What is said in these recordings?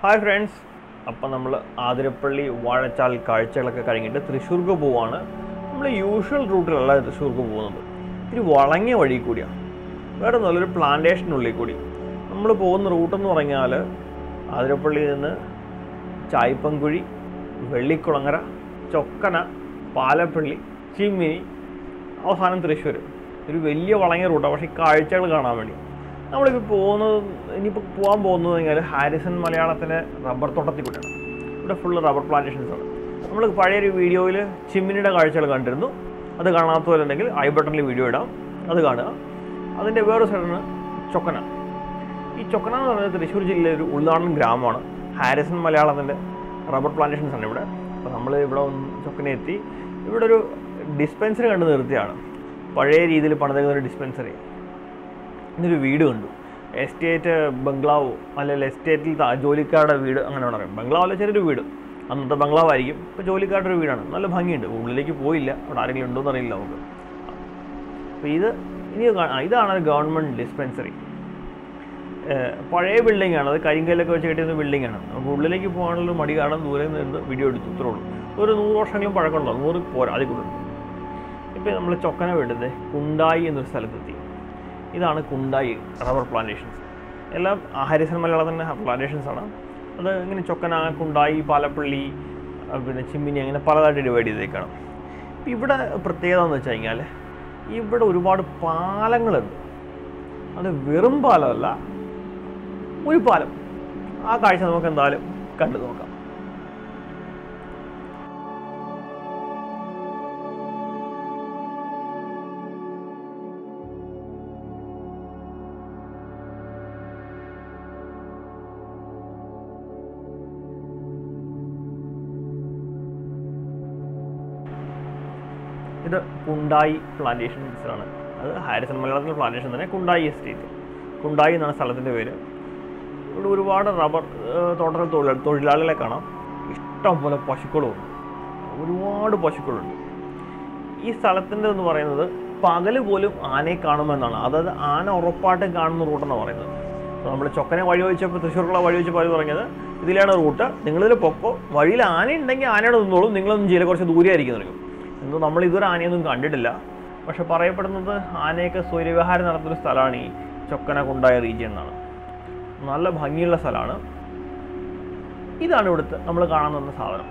hi friends അപ്പം നമ്മൾ ആതിരപ്പള്ളി വാഴച്ചാൽ കാഴ്ചകളൊക്കെ കഴിഞ്ഞിട്ട് തൃശ്ശൂർക്ക് പോവാണ് നമ്മൾ യൂഷ്വൽ റൂട്ടിലല്ല തൃശ്ശൂർക്ക് പോകുന്നത് ഇത്തിരി വളങ്ങിയ വഴി കൂടിയാണ് വേറെ നല്ലൊരു പ്ലാന്റേഷനുള്ളിൽ കൂടി നമ്മൾ പോകുന്ന റൂട്ടെന്ന് പറഞ്ഞാൽ ആതിരപ്പള്ളിയിൽ നിന്ന് ചായ്പങ്കുഴി വെള്ളിക്കുളങ്ങര ചൊക്കന പാലപ്പള്ളി ചിമ്മിനി അവസാനം തൃശ്ശൂർ ഒരു വലിയ വളങ്ങിയ റൂട്ടാണ് പക്ഷേ ഈ കാഴ്ചകൾ കാണാൻ വേണ്ടി നമ്മളിപ്പോൾ പോകുന്നത് ഇനിയിപ്പോൾ പോകാൻ പോകുന്നത് കഴിഞ്ഞാൽ ഹാരിസൺ മലയാളത്തിൻ്റെ റബ്ബർ തോട്ടത്തിൽ കൂടെയാണ് ഇവിടെ ഫുള്ള് റബ്ബർ പ്ലാന്റേഷൻസ് ആണ് നമ്മൾ പഴയൊരു വീഡിയോയിൽ ചിമ്മിനിയുടെ കാഴ്ചകൾ കണ്ടിരുന്നു അത് കാണാത്തവരുണ്ടെങ്കിൽ ഐ ബട്ടണിൽ വീഡിയോ ഇടാം അത് കാണുക അതിൻ്റെ വേറൊരു സൈഡാണ് ചൊക്കന ഈ ചൊക്കന എന്ന് പറയുന്നത് തൃശ്ശൂർ ജില്ലയിലെ ഒരു ഉൾനാടൻ ഗ്രാമമാണ് ഹാരിസൺ മലയാളത്തിൻ്റെ റബ്ബർ പ്ലാന്റേഷൻസ് ആണ് ഇവിടെ അപ്പോൾ നമ്മൾ ഇവിടെ ഒന്ന് ചൊക്കന എത്തി ഇവിടെ ഒരു ഡിസ്പെൻസറി കണ്ട് നിർത്തിയാണ് പഴയ രീതിയിൽ പണിതേക്കുന്ന ഒരു ഡിസ്പെൻസറി ഇന്നൊരു വീട് കണ്ടു എസ്റ്റേറ്റ് ബംഗ്ലാവോ അല്ലെങ്കിൽ എസ്റ്റേറ്റിൽ താ- ജോലിക്കാരുടെ വീട് അങ്ങനെ പറയും ബംഗ്ലാവിലെ ചെറിയൊരു വീട് അന്നത്തെ ബംഗ്ലാവ് ആയിരിക്കും ഇപ്പോൾ ജോലിക്കാരുടെ ഒരു വീടാണ് നല്ല ഭംഗിയുണ്ട് ഉള്ളിലേക്ക് പോയില്ല അവിടെ ആരെങ്കിലും ഉണ്ടോ എന്നറിയില്ല നമുക്ക് അപ്പോൾ ഇത് ഇനി കാ- ആ, ഇതാണ് ഗവൺമെൻറ് ഡിസ്പെൻസറി പഴയ ബിൽഡിംഗ് ആണ് അത് കരിങ്കല്ലൊക്കെ വെച്ച് കെട്ടിയിരുന്ന ബിൽഡിംഗ് ആണ് നമുക്ക് ഉള്ളിലേക്ക് പോകാനുള്ള മടി കാരണം ദൂരെ നിന്ന് വീഡിയോ എടുത്തു ഇത്രേ ഉള്ളൂ ഒരു നൂറ് വർഷമെങ്കിലും പഴക്കമുണ്ടോ നൂറ് പോരാ അതിൽ കൂടുതൽ ഇപ്പോൾ നമ്മൾ ചൊക്കന വിടുന്നത് കുണ്ടായി എന്നൊരു സ്ഥലത്തെത്തി ഇതാണ് കുണ്ടായി റബ്ബർ പ്ലാന്റേഷൻസ് എല്ലാം ഹരിസൻ മലയാളത്തിൻ്റെ പ്ലാന്റേഷൻസ് ആണ് അത് ഇങ്ങനെ ചൊക്കന കുണ്ടായി പാലപ്പള്ളി ആ, പിന്നെ ചിമ്മിനി അങ്ങനെ പലതായിട്ട് ഡിവൈഡ് ചെയ്തേക്കാണ് ഇപ്പം ഇവിടെ പ്രത്യേകത എന്ന് വെച്ച് കഴിഞ്ഞാൽ ഇവിടെ ഒരുപാട് പാലങ്ങളുണ്ട് അത് വെറും പാലമല്ല ഒരു പാലം ആ കാഴ്ച നമുക്ക് എന്തായാലും കണ്ടു നോക്കാം ഇത് കുണ്ടായി പ്ലാന്റേഷൻസ് ആണ് അത് ഹാരിസൺ മലയാളത്തിലെ പ്ലാന്റേഷൻ തന്നെ കുണ്ടായി എസ്റ്റേറ്റ് കുണ്ടായി എന്നാണ് സ്ഥലത്തിൻ്റെ പേര് ഇവിടെ ഒരുപാട് റബ്ബർ ഏഹ്, തോട്ടത്തിൽ തൊഴിലാളി തൊഴിലാളികളെ കാണാം ഇഷ്ടം പോലെ പശുക്കളുണ്ട് ഒരുപാട് പശുക്കളുണ്ട് ഈ സ്ഥലത്തിൻ്റെ എന്ന് പറയുന്നത് പകല് പോലും ആനയെ കാണുമെന്നാണ് അതായത് ആന ഉറപ്പായിട്ടും കാണുന്ന റൂട്ടെന്നാണ് പറയുന്നത് അപ്പോൾ നമ്മൾ ചൊക്കനെ വഴി വെച്ചപ്പോൾ തൃശ്ശൂർക്കുള്ള വഴി വെച്ചപ്പോൾ അവർ പറഞ്ഞത് ഇതിലാണ് റൂട്ട് നിങ്ങളിതിൽ പൊക്കോ വഴിയിൽ ആന ഉണ്ടെങ്കിൽ ആനയുടെ നിന്നോളും നിങ്ങളൊന്നും ചെയ്യില്ല കുറച്ച് ദൂരെ ആയിരിക്കും നിൽക്കും എന്തോ നമ്മൾ ഇതുവരെ ആനയൊന്നും കണ്ടിട്ടില്ല പക്ഷെ പറയപ്പെടുന്നത് ആനയൊക്കെ സൂര്യവിഹാരം നടത്തുന്ന സ്ഥലമാണ് ഈ ചൊക്കന കുണ്ടായ റീജിയൻ എന്നാണ് നല്ല ഭംഗിയുള്ള സ്ഥലമാണ് ഇതാണ് ഇവിടുത്തെ നമ്മൾ കാണാൻ വന്ന സാധനം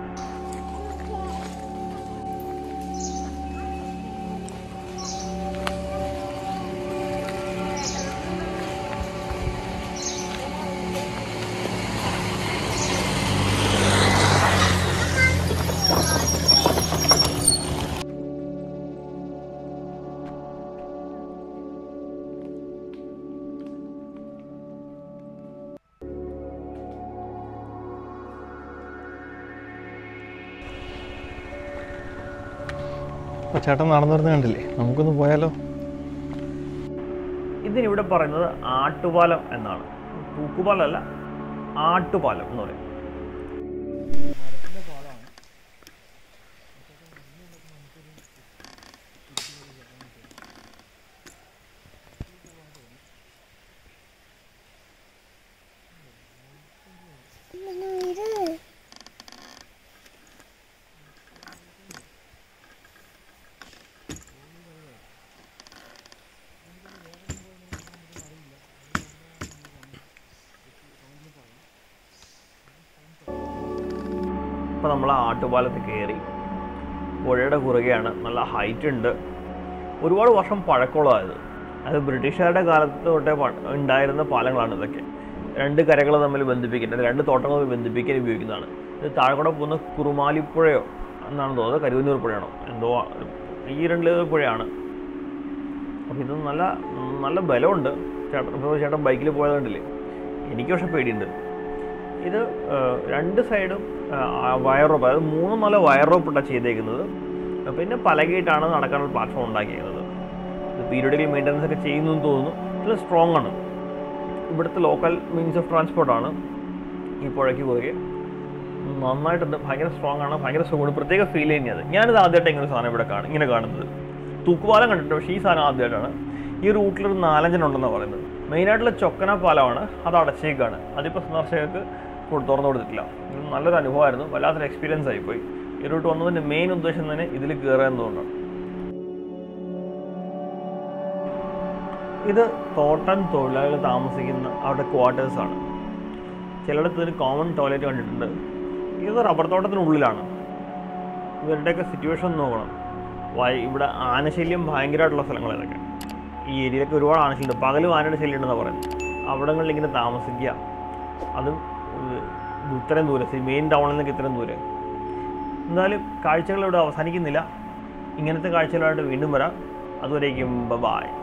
അപ്പോൾ ചേട്ടൻ നടന്നു വരുന്നത് കണ്ടില്ലേ നമുക്കൊന്ന് പോയാലോ ഇതിനിവിടെ പറയുന്നത് ആട്ടുപാലം എന്നാണ് തൂക്കുപാലമല്ല ആട്ടുപാലം എന്ന് പറയും ഇപ്പോൾ നമ്മൾ ആ ആട്ടുപാലത്തിൽ കയറി പുഴയുടെ കുറുകെയാണ് നല്ല ഹൈറ്റ് ഉണ്ട് ഒരുപാട് വർഷം പഴക്കമുള്ളതായത് അത് ബ്രിട്ടീഷുകാരുടെ കാലത്ത് തൊട്ടേ പ- ഉണ്ടായിരുന്ന പാലങ്ങളാണ് ഇതൊക്കെ രണ്ട് കരകൾ തമ്മിൽ ബന്ധിപ്പിക്കുന്നത് രണ്ട് തോട്ടങ്ങൾ തമ്മിൽ ബന്ധിപ്പിക്കാൻ ഉപയോഗിക്കുന്നതാണ് ഇത് താഴെക്കൂടെ പോകുന്ന കുറുമാലിപ്പുഴയോ എന്നാണ് തോന്നുന്നത് കരുവന്നൂർ പുഴയാണോ എന്തോ ആ- ഈ രണ്ട് പുഴയാണ് അപ്പോൾ ഇത് നല്ല നല്ല ബലമുണ്ട് ചേട്ടൻ ഇപ്പോൾ ചേട്ടൻ ബൈക്കിൽ പോയത് കണ്ടില്ലേ എനിക്ക് പക്ഷെ പേടിയുണ്ട് ഇത് ആ, രണ്ട് സൈഡും വയർ റോപ്പ് അതായത് മൂന്ന് നല്ല വയർ റോപ്പ് ഇട്ടാണ് ചെയ്തേക്കുന്നത് പിന്നെ പലകയിട്ടാണ് നടക്കാനുള്ള പ്ലാറ്റ്ഫോം ഉണ്ടാക്കിയത് ഇത് പീരിയഡിക്കൽ മെയിൻ്റനൻസ് ഒക്കെ ചെയ്യുന്നു എന്ന് തോന്നുന്നു ഇത് സ്ട്രോങ് ആണ് ഇവിടുത്തെ ലോക്കൽ മീൻസ് ഓഫ് ട്രാൻസ്പോർട്ടാണ് ഈ പുഴയ്ക്ക് കുറുകെ നന്നായിട്ടുണ്ട് ഭയങ്കര സ്ട്രോങ് ആണ് ഭയങ്കര സുഖമാണ് പ്രത്യേക ഫീൽ തന്നെയത് ഞാനിത് ആദ്യമായിട്ട് ഇങ്ങനെ ഒരു സാധനം ഇവിടെ കാണും ഇങ്ങനെ കാണുന്നത് തൂക്കുപാലം കണ്ടിട്ടുണ്ട് പക്ഷേ ഈ സാധനം ആദ്യമായിട്ടാണ് ഈ റൂട്ടിലൊരു നാലഞ്ചെണ്ണം ഉണ്ടെന്നാണ് പറയുന്നത് മെയിനായിട്ടുള്ള ചൊക്കന പാലമാണ് അത് അടച്ചേക്കാണ് അതിപ്പോൾ സന്ദർശകർക്ക് കൊടു- തുറന്നു കൊടുത്തിട്ടില്ല ഇത് നല്ലൊരു അനുഭവമായിരുന്നു വല്ലാത്തൊരു എക്സ്പീരിയൻസ് ആയിപ്പോയി ഈ റൂട്ട് വന്നതിൻ്റെ മെയിൻ ഉദ്ദേശം തന്നെ ഇതിൽ കയറുക എന്നതുകൊണ്ടാണ് ഇത് തോട്ടം തൊഴിലാളികൾ താമസിക്കുന്ന അവരുടെ ക്വാർട്ടേഴ്സാണ് ചിലയിടത്ത് ഒരു കോമൺ ടോയ്ലറ്റ് കണ്ടിട്ടുണ്ട് ഇത് റബ്ബർ തോട്ടത്തിനുള്ളിലാണ് ഇവരുടെയൊക്കെ സിറ്റുവേഷൻ നോക്കണം വൈ ഇവിടെ ആനശല്യം ഭയങ്കരമായിട്ടുള്ള സ്ഥലങ്ങൾ ഇതൊക്കെ ഈ ഏരിയയിലൊക്കെ ഒരുപാട് ആനശല്യം പകലും ആനയുടെ ശല്യം ഉണ്ടെന്ന് പറയുന്നത് അവിടങ്ങളിൽ ഇങ്ങനെ താമസിക്കുക അതും ഇത് ഇത്രയും ദൂരം മെയിൻ ടൗണിൽ നിന്നൊക്കെ ഇത്രയും ദൂരം എന്തായാലും കാഴ്ചകൾ ഇവിടെ അവസാനിക്കുന്നില്ല ഇങ്ങനത്തെ കാഴ്ചകളായിട്ട് വീണ്ടും വരാം അതുവരേക്കും ബ ബായ്